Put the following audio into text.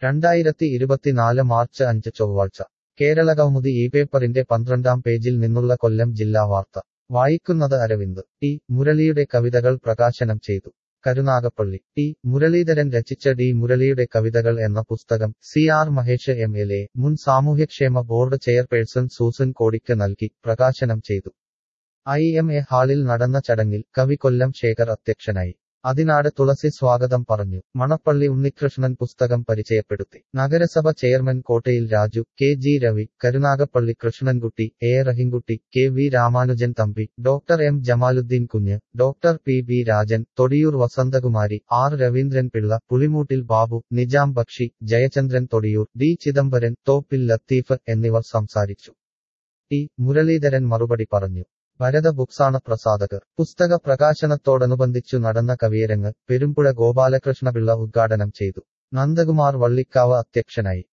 രണ്ടായിരത്തി ഇരുപത്തിനാല് മാർച്ച് അഞ്ച് ചൊവ്വാഴ്ച കേരളകൗമുദി ഈ പേപ്പറിന്റെ പന്ത്രണ്ടാം പേജിൽ നിന്നുള്ള കൊല്ലം ജില്ലാ വാർത്ത വായിക്കുന്നത് അരവിന്ദ് ടി മുരളിയുടെ കവിതകൾ പ്രകാശനം ചെയ്തു കരുനാഗപ്പള്ളി ടി മുരളീധരൻ രചിച്ച ഡി മുരളിയുടെ കവിതകൾ എന്ന പുസ്തകം C R Mahesh M L A മുൻ സാമൂഹ്യക്ഷേമ ബോർഡ് ചെയർപേഴ്സൺ സൂസൻ കോടിക്ക് നൽകി പ്രകാശനം ചെയ്തു ഐ എം എ ഹാളിൽ നടന്ന ചടങ്ങിൽ കവി കൊല്ലം ശേഖർ അധ്യക്ഷനായി അതിനാട് തുളസി സ്വാഗതം പറഞ്ഞു മണപ്പള്ളി ഉണ്ണികൃഷ്ണൻ പുസ്തകം പരിചയപ്പെടുത്തി നഗരസഭ chairman Kottayil Raju K G Ravi Karunagappally Krishnankutty A Rahinkutty K V Ramanujan Thampi doctor M Jamaluddin Kunju doctor P B Rajan Thodiyoor Vasanthakumari R Raveendran Pillai Pulimoottil Babu Nijam Bakshi Jayachandran Thodiyoor D Chidambaran Thoppil Latheef എന്നിവർ സംസാരിച്ചു ടി മുരളീധരൻ മറുപടി പറഞ്ഞു ഭരത ബുക്സാണ് പ്രസാധകർ പുസ്തക പ്രകാശനത്തോടനുബന്ധിച്ചു നടന്ന കവിയരങ്ങ് പെരുമ്പുഴ ഗോപാലകൃഷ്ണപിള്ള ഉദ്ഘാടനം ചെയ്തു നന്ദകുമാർ വള്ളിക്കാവ് അധ്യക്ഷനായി